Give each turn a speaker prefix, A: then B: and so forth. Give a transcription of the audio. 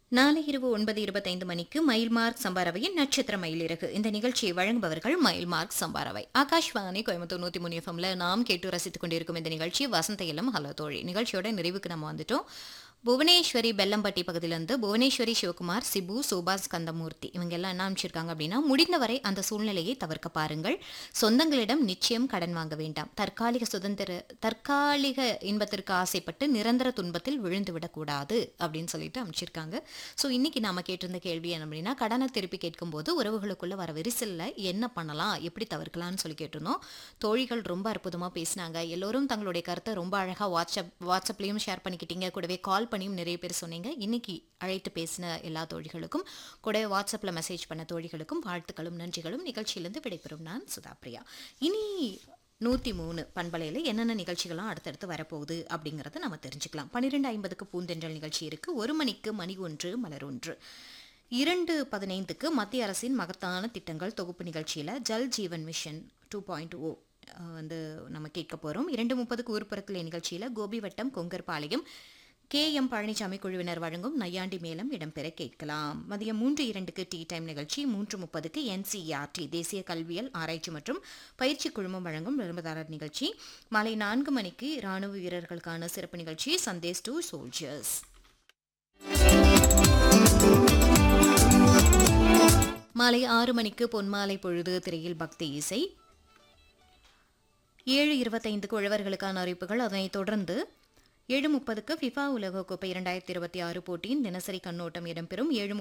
A: நாளை இரவு ஒன்பது இருபத்தைந்து மணிக்கு மயில் மார்க் சம்பாரவையின் நட்சத்திர மயிலிறகு இந்த நிகழ்ச்சியை வழங்குபவர்கள் மயில் மார்க் சம்பாரவை ஆகாஷ்வாணி கோயம்புத்தூர் நூத்தி மூணு எஃப்எம்ல நாம் கேட்டு ரசித்துக் கொண்டிருக்கும் இந்த நிகழ்ச்சி வசந்த இளம் ஹலோ தோழி நிகழ்ச்சியோட நிறைவுக்கு நம்ம வந்துட்டோம் புவனேஸ்வரி பெல்லம்பட்டி பகுதியிலிருந்து புவனேஸ்வரி சிவகுமார் சிபு சோபா ஸ்கந்தமூர்த்தி இவங்க எல்லாம் என்ன அமைச்சிருக்காங்க அப்படின்னா முடிந்தவரை அந்த சூழ்நிலையை தவிர்க்க பாருங்கள் சொந்தங்களிடம் நிச்சயம் கடன் வாங்க வேண்டாம் தற்காலிக சுதந்திர தற்காலிக இன்பத்திற்கு ஆசைப்பட்டு நிரந்தர துன்பத்தில் விழுந்து விடக்கூடாது அப்படின்னு சொல்லிட்டு அமைச்சிருக்காங்க ஸோ இன்னைக்கு நாம கேட்டிருந்த கேள்வி என்ன அப்படின்னா கடனை திருப்பி கேட்கும்போது உறவுகளுக்குள்ள வர விரிசல்ல என்ன பண்ணலாம் எப்படி தவிர்க்கலாம்னு சொல்லி கேட்டிருந்தோம் தோழிகள் ரொம்ப அற்புதமா பேசினாங்க எல்லோரும் தங்களுடைய கருத்தை ரொம்ப அழகா வாட்ஸ்அப் வாட்ஸ்அப்லயும் ஷேர் பண்ணிக்கிட்டீங்க கூடவே கால் பண்ணியும் நிறைய பேர் சொன்னீங்க இன்னைக்கு அழைத்து பேசின எல்லா தோழிகளுக்கும் கூடவே வாட்ஸ்அப்ல மெசேஜ் பண்ண தோழிகளுக்கும் வாழ்த்துக்களும் நன்றிகளும் நிகழ்ச்சியிலிருந்து விடைபெறும் நான் சுதா பிரியா இனி நூற்றி மூணு பண்பலையில் என்னென்ன நிகழ்ச்சிகள்லாம் அடுத்தடுத்து வரப்போகுது அப்படிங்கிறத நம்ம தெரிஞ்சுக்கலாம் பன்னிரெண்டு ஐம்பதுக்கு பூந்தென்றல் நிகழ்ச்சி இருக்கு ஒரு மணிக்கு மணி ஒன்று மலர் ஒன்று இரண்டு பதினைந்துக்கு மத்திய அரசின் மகத்தான திட்டங்கள் தொகுப்பு நிகழ்ச்சியில் Jal Jeevan mission two point O வந்து நம்ம கேட்க போகிறோம் இரண்டு முப்பதுக்கு ஊர்ப்புறத்தில் நிகழ்ச்சியில் கோபி வட்டம் கொங்கர்பாளையம் கே எம் பழனிசாமி குழுவினர் வழங்கும் நையாண்டி மேளம் இடம்பெற கேட்கலாம் மதியம் மூன்று இரண்டுக்கு டீ டைம் நிகழ்ச்சி மூன்று முப்பதுக்கு என்சிஆர்டி தேசிய கல்வியல் ஆராய்ச்சி மற்றும் பயிற்சி குழுமம் வழங்கும் விளம்பரதாரர் நிகழ்ச்சி மாலை நான்கு மணிக்கு ராணுவ வீரர்களுக்கான சிறப்பு நிகழ்ச்சி சந்தேஷ் டு சோல்ஜர்ஸ் மாலை ஆறு மணிக்கு பொன்மாலை பொழுது திரையில் பக்தி இசை ஏழு இருபத்தைந்துக்கு உழவர்களுக்கான அறிவிப்புகள் அதனைத் தொடர்ந்து ஏழு முப்பதுக்கு ஃபிஃபா உலகக்கோப்பை இரண்டாயிரத்தி இருபத்தி ஆறு போட்டியின் தினசரி கண்ணோட்டம் இடம்பெறும் ஏழு